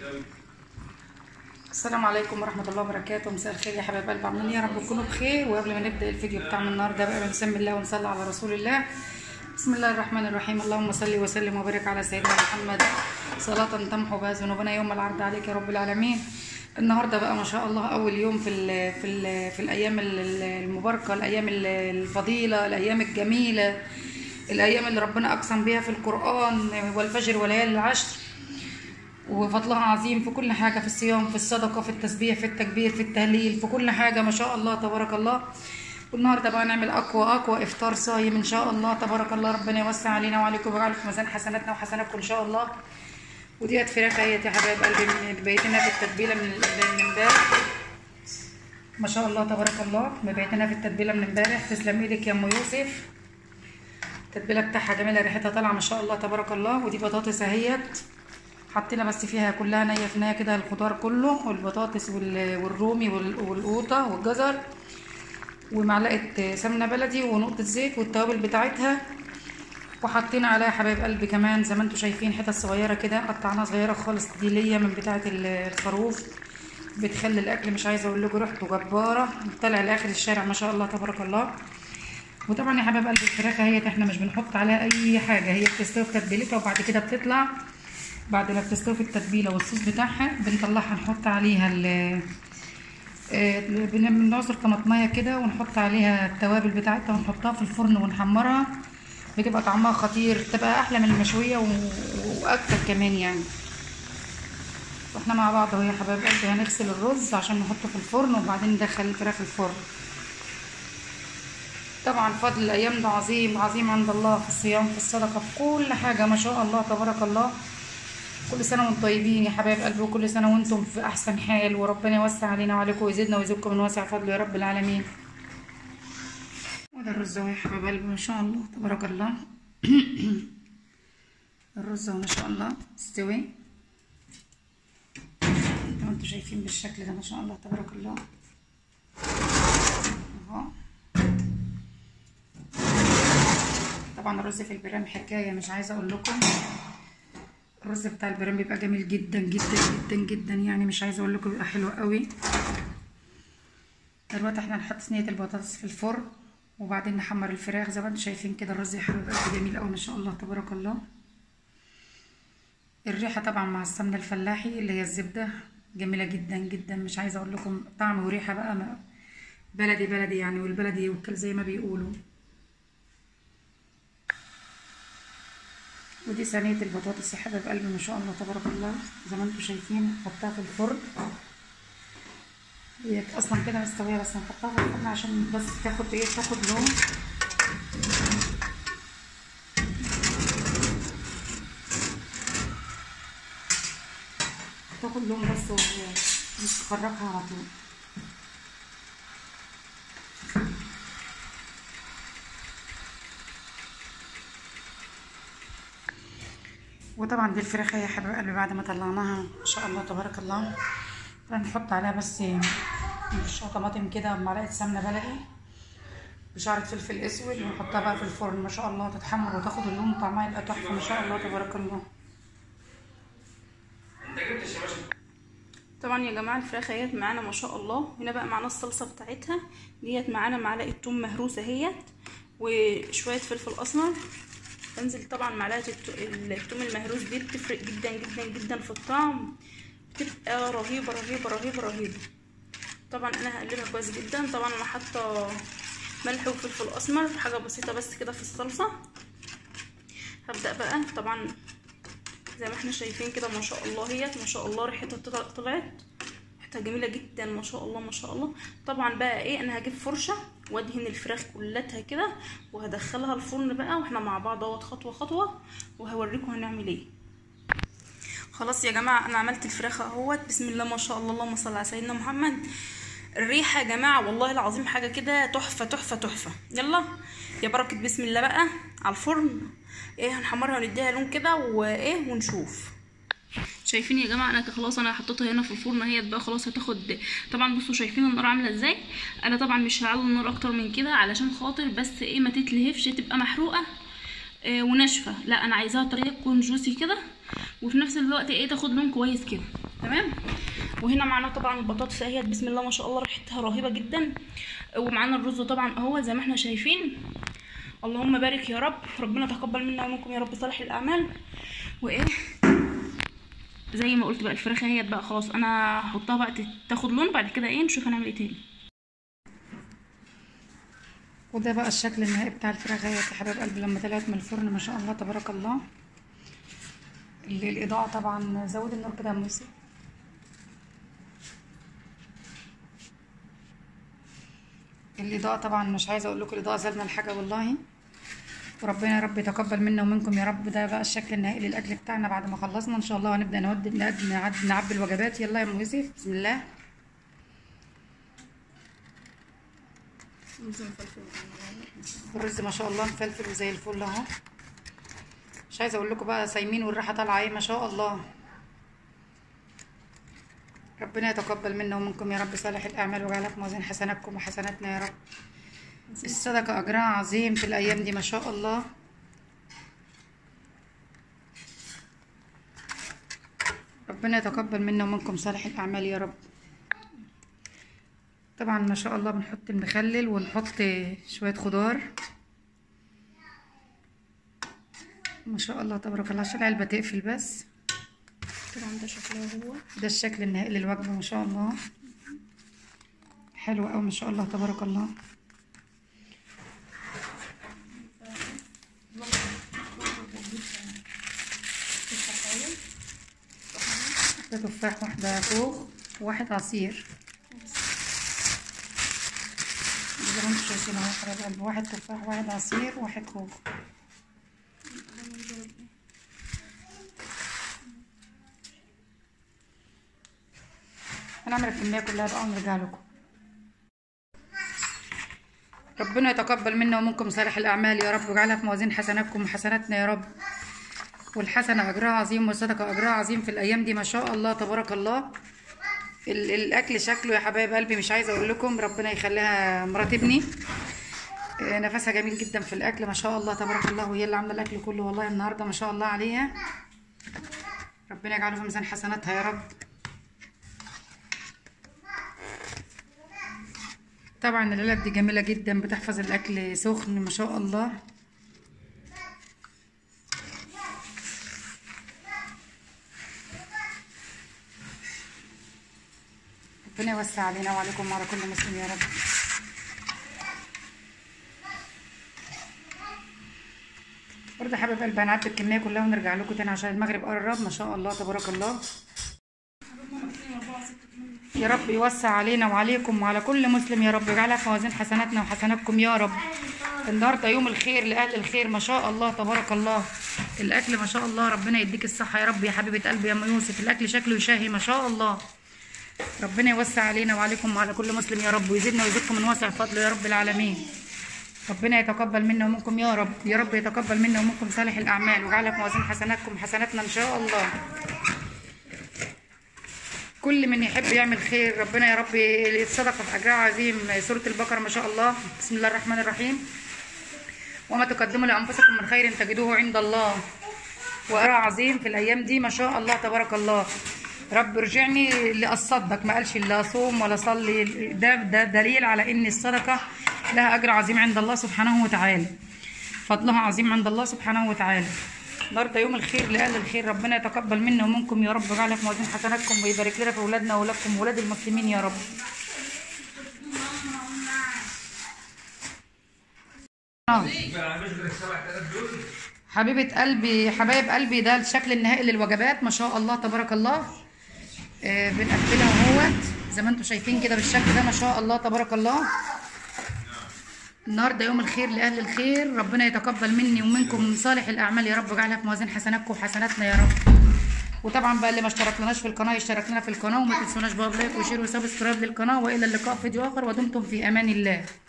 السلام عليكم ورحمة الله وبركاته مساء الخير يا حبايب قلب عاملين إيه؟ يا رب تكونوا بخير وقبل ما نبدأ الفيديو بتاعنا النهارده بقى بنسمي الله ونصلي على رسول الله بسم الله الرحمن الرحيم اللهم صل وسلم وبارك على سيدنا محمد صلاة تمحو بها ذنوبنا يوم العرض عليك يا رب العالمين النهارده بقى ما شاء الله اول يوم في ال في ال في الايام ال- المباركه الايام ال- الفضيله الايام الجميله الايام اللي ربنا اقسم بها في القران والفجر وليالي العشر وفضلها عظيم في كل حاجة في الصيام في الصدقة في التسبيح في التكبير في التهليل في كل حاجة ما شاء الله تبارك الله والنهاردة بقى نعمل أقوى أقوى إفطار صايم إن شاء الله تبارك الله ربنا يوسع علينا وعليكم ويجعل في ميزان حسناتنا وحسناتكم إن شاء الله وديت فراخ اهيت يا حبايب قلبي من- بيتنا في التتبيلة من من امبارح ما شاء الله تبارك الله مبيتنا في التتبيلة من امبارح تسلم ايدك يا ام يوسف التتبيلة بتاعها جميلة ريحتها طالعة ما شاء الله تبارك الله ودي بطاطس اهيت حطينا بس فيها كلها نية في نية كده الخضار كله والبطاطس وال- والرومي وال- والقوطة والجزر ومعلقة سمنة بلدي ونقطة زيت والتوابل بتاعتها وحطينا عليها حبايب قلبي كمان زي ما انتم شايفين حتت صغيرة كده قطعناها صغيرة خالص دي ليا من بتاعة ال- الخروف بتخلي الأكل مش عايزة أقول لكم ريحته جبارة طالع لآخر الشارع ما شاء الله تبارك الله وطبعا يا حبايب قلبي الفراخ اهيت احنا مش بنحط عليها أي حاجة هي بتستوي في تتبيلتها وبعد كده بتطلع بعد ما بتستوي في التتبيله والصوص بتاعها بنطلعها نحط عليها ال آه، بن- بنعصر طماطميه كده ونحط عليها التوابل بتاعتها ونحطها في الفرن ونحمرها بتبقى طعمها خطير تبقى احلى من المشويه و- واكتر كمان يعني واحنا مع بعض اهو يا حبايب قلبي هنغسل الرز عشان نحطه في الفرن وبعدين ندخل الفراخ الفرن طبعا فضل الايام ده عظيم عظيم عند الله في الصيام في الصدقه في كل حاجه ما شاء الله تبارك الله كل سنة وانتم طيبين يا حبايب قلبي وكل سنة وانتم في أحسن حال وربنا يوسع علينا وعليكم ويزيدنا ويزيدكم من واسع فضله يا رب العالمين وده الرز اهو يا حبايب قلبي ما شاء الله تبارك الله الرز اهو ما شاء الله استوي زي ما انتم شايفين بالشكل ده ما شاء الله تبارك الله اهو طبعا الرز في البرام حكاية مش عايزة اقول لكم الرز بتاع البرام بيبقى جميل جدا جدا جدا جدا يعني مش عايزه اقول لكم بيبقى حلو قوي دلوقتي احنا هنحط صينيه البطاطس في الفرن وبعدين نحمر الفراخ زي ما انتم شايفين كده الرز يا حبيب قلبي جميل قوي ما شاء الله تبارك الله الريحه طبعا مع السمنه الفلاحي اللي هي الزبده جميله جدا جدا مش عايزه اقول لكم طعم وريحه بقى ما- بلدي بلدي يعني والبلدي يوكل زي ما بيقولوا ودي صينية البطاطس يا حبايب قلبي ما شاء الله تبارك الله زي ما انتم شايفين نحطها في الفرن هي اصلا كده مستوية بس هنحطها في الفرن عشان بس تاخد ايه تاخد لون تاخد لون بس وهي مش تخرجها على طول وطبعا دي الفراخ يا حبايب قلبي بعد ما طلعناها ما شاء الله تبارك الله هنحط عليها بس شوية طماطم كده بمعلقة سمنة بلدي بشعرة فلفل اسود ونحطها بقى في الفرن ما شاء الله تتحمر وتاخد اللون طعمها يبقى تحفة ما شاء الله تبارك الله طبعا يا جماعه الفراخ اهيت معانا ما شاء الله هنا بقى معانا الصلصه بتاعتها ديت معانا معلقه توم مهروسه اهيت وشويه فلفل اسمر بنزل طبعا معلقه الت- التوم المهروس دي بتفرق جدا جدا جدا في الطعم بتبقى رهيبه رهيبه رهيبه رهيبه طبعا انا هقلبها كويس جدا طبعا انا حاطه ملح وفلفل اسمر حاجه بسيطه بس كده في الصلصه هبدا بقى طبعا زي ما احنا شايفين كده ما شاء الله هي ما شاء الله ريحتها طلع- طلعت ريحتها جميله جدا ما شاء الله ما شاء الله طبعا بقى ايه انا هجيب فرشه وادهن الفراخ كلتها كده وهدخلها الفرن بقى واحنا مع بعض اهوت خطوه خطوه وهوريكم هنعمل ايه خلاص يا جماعه انا عملت الفراخ اهوت بسم الله ما شاء الله اللهم صل على سيدنا محمد الريحه يا جماعه والله العظيم حاجه كده تحفه تحفه تحفه يلا يا بركه بسم الله بقى على الفرن ايه هنحمرها ونديها لون كده وايه ونشوف شايفين يا جماعه انا خلاص انا حطيتها هنا في الفرن هي بقى خلاص هتاخد طبعا بصوا شايفين النار عامله ازاي انا طبعا مش هعلي النار اكتر من كده علشان خاطر بس ايه ما تتلهفش تبقى محروقه آه وناشفه لا انا عايزاها طريه تكون جوسي كده وفي نفس الوقت ايه تاخد لون كويس كده تمام وهنا معانا طبعا البطاطس اهيت بسم الله ما شاء الله ريحتها رهيبه جدا ومعانا الرز طبعا اهو زي ما احنا شايفين اللهم بارك يا رب ربنا تقبل منا ومنكم يا رب صالح الاعمال وايه زي ما قلت بقى الفراخ اهيت بقى خلاص انا هحطها بقى تاخد لون بعد كده ايه نشوف هنعمل ايه تاني وده بقى الشكل النهائي بتاع الفراخ اهي يا حبايب قلبي لما طلعت من الفرن ما شاء الله تبارك الله ال- الاضاءه طبعا زود النور كده يا أم يوسف الاضاءه طبعا مش عايزه اقول لكم الاضاءه زادنا الحاجه والله وربنا يا رب يتقبل منا ومنكم يا رب ده بقى الشكل النهائي للاكل بتاعنا بعد ما خلصنا ان شاء الله هنبدا نودي نعد- نعد- نعبي الوجبات يلا يا ام يوسف بسم الله الرز ما شاء الله مفلفل وزي الفل اهو مش عايزه اقول لكم بقى صايمين والريحه طالعه ايه ما شاء الله ربنا يتقبل منا ومنكم يا رب صالح الاعمال ويجعلها في موازين حسناتكم وحسناتنا يا رب الصدقه اجرها عظيم في الايام دي ما شاء الله ربنا يتقبل منا ومنكم صالح الاعمال يا رب طبعا ما شاء الله بنحط المخلل ونحط شوية خضار ما شاء الله تبارك الله عشان العلبة تقفل بس طبعا ده شكلها هو ده الشكل النهائي للوجبة ما شاء الله حلو أوي ما شاء الله تبارك الله واحدة تفاح واحدة خوخ وواحد عصير زي ما انتم شايفين اهو يا حبايب قلبي واحد تفاح واحد عصير واحد خوخ هنعمل الكمية كلها بقى ونرجع لكم ربنا يتقبل منا ومنكم صالح الأعمال يا رب واجعلها في موازين حسناتكم وحسناتنا يا رب والحسنة أجرها عظيم والصدقة أجرها عظيم في الأيام دي ما شاء الله تبارك الله ال- الأكل شكله يا حبايب قلبي مش عايزة أقول لكم ربنا يخليها مرات ابني آه، نفسها جميل جدا في الأكل ما شاء الله تبارك الله وهي اللي عاملة الأكل كله والله النهاردة ما شاء الله عليها ربنا يجعله في ميزان حسناتها يا رب طبعا العلب دي جميلة جدا بتحفظ الأكل سخن ما شاء الله ربنا يوسع علينا وعليكم وعلى كل مسلم يا رب برضه حابب قلبي هنعدي الكمية كلها ونرجع لكم تاني عشان المغرب قرب ما شاء الله تبارك الله يا رب يوسع علينا وعليكم وعلى كل مسلم يا رب يجعلها في موازين حسناتنا وحسناتكم يا رب النهارده يوم الخير لاهل الخير ما شاء الله تبارك الله الاكل ما شاء الله ربنا يديك الصحه يا رب يا حبيبه قلبي يا ام يوسف الاكل شكله يشهي ما شاء الله ربنا يوسع علينا وعليكم وعلى كل مسلم يا رب ويزيدنا ويزيدكم من واسع فضله يا رب العالمين ربنا يتقبل منا ومنكم يا رب يا رب يتقبل منا ومنكم صالح الاعمال ويجعلها في موازين حسناتكم حسناتنا ان شاء الله كل من يحب يعمل خير ربنا يا رب الصدقه في اجرها عظيم سوره البقره ما شاء الله بسم الله الرحمن الرحيم وما تقدموا لانفسكم من خير تجدوه عند الله واجرها عظيم في الايام دي ما شاء الله تبارك الله رب ارجعني لاصدق ما قالش لا صوم ولا صلي ده ده دليل على ان الصدقه لها اجر عظيم عند الله سبحانه وتعالى فضلها عظيم عند الله سبحانه وتعالى النهارده يوم الخير لاهل الخير ربنا يتقبل منا ومنكم يا رب ويجعلها في موازين حسناتكم ويبارك لنا في اولادنا واولادكم واولاد المسلمين يا رب آه. حبيبة قلبي حبايب قلبي ده الشكل النهائي للوجبات ما شاء الله تبارك الله آه بنقفلها اهوت زي ما انتم شايفين كده بالشكل ده ما شاء الله تبارك الله النهارده يوم الخير لاهل الخير ربنا يتقبل مني ومنكم صالح الاعمال يا رب واجعلها في موازين حسناتكم وحسناتنا يا رب وطبعا بقى اللي ما اشتركناش في القناه يشترك لنا في القناه وما تنسوناش بقى بلايك وشير وسبسكرايب للقناه والى اللقاء في فيديو اخر ودمتم في امان الله